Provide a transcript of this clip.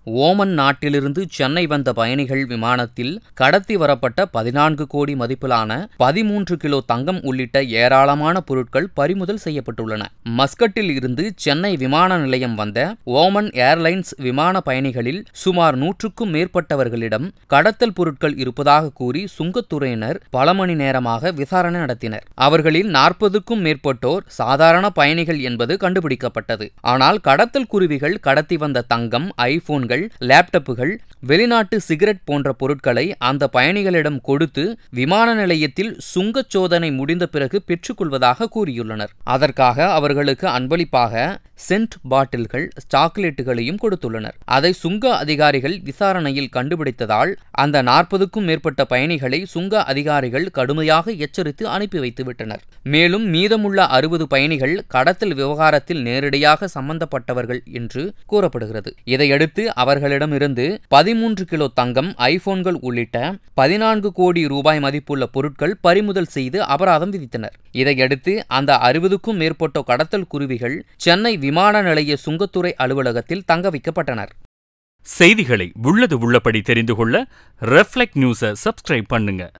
Oman நாட்டிலிருந்து சென்னை வந்த பயணிகள் விமானத்தில் கடத்தி வரப்பட்ட பதினான்கு கோடி மதிப்பிலான பதிமூன்று கிலோ தங்கம் உள்ளிட்ட ஏராளமான பொருட்கள் பறிமுதல் செய்யப்பட்டுள்ளன மஸ்கட்டில் இருந்து சென்னை விமான நிலையம் வந்த ஓமன் ஏர்லைன்ஸ் விமான பயணிகளில் சுமார் நூற்றுக்கும் மேற்பட்டவர்களிடம் கடத்தல் பொருட்கள் இருப்பதாக கூறி சுங்கத்துறையினர் பல மணி நேரமாக விசாரணை நடத்தினர் அவர்களில் நாற்பதுக்கும் மேற்பட்டோர் சாதாரண பயணிகள் என்பது கண்டுபிடிக்கப்பட்டது ஆனால் கடத்தல் குருவிகள் கடத்தி வந்த தங்கம் ஐபோன்கள் லேப்டாப்புகள் வெளிநாட்டு சிகரெட் போன்ற பொருட்களை அந்த பயணிகளிடம் கொடுத்து விமான நிலையத்தில் சுங்கச் சோதனை முடிந்த பிறகு பெற்றுக்கொள்வதாக கூறியுள்ளனர் அதற்காக அவர்களுக்கு அன்பளிப்பாக சென்ட் பாட்டில்கள் சாக்லேட்டுகளையும் கொடுத்துள்ளனர் அதை சுங்க அதிகாரிகள் விசாரணையில் கண்டுபிடித்ததால் அந்த நாற்பதுக்கும் மேற்பட்ட பயணிகளை சுங்க அதிகாரிகள் கடுமையாக எச்சரித்து அனுப்பி வைத்துவிட்டனர் மேலும் மீதமுள்ள அறுபது பயணிகள் கடத்தல் விவகாரத்தில் நேரடியாக சம்பந்தப்பட்டவர்கள் என்று கூறப்படுகிறது இதையடுத்து அவர்களிடமிருந்து பதிமூன்று கிலோ தங்கம் ஐபோன்கள் உள்ளிட்ட பதினான்கு கோடி ரூபாய் மதிப்புள்ள பொருட்கள் பறிமுதல் செய்து அபராதம் விதித்தனர் இதையடுத்து அந்த அறுபதுக்கும் மேற்பட்ட கடத்தல் குருவிகள் சென்னை விமான நிலைய சுங்கத்துறை அலுவலகத்தில் தங்க வைக்கப்பட்டனர் செய்திகளை உள்ளது உள்ளபடி தெரிந்து கொள்ள ரெஃப்ளெக்ட் நியூஸை சப்ஸ்கிரைப் பண்ணுங்க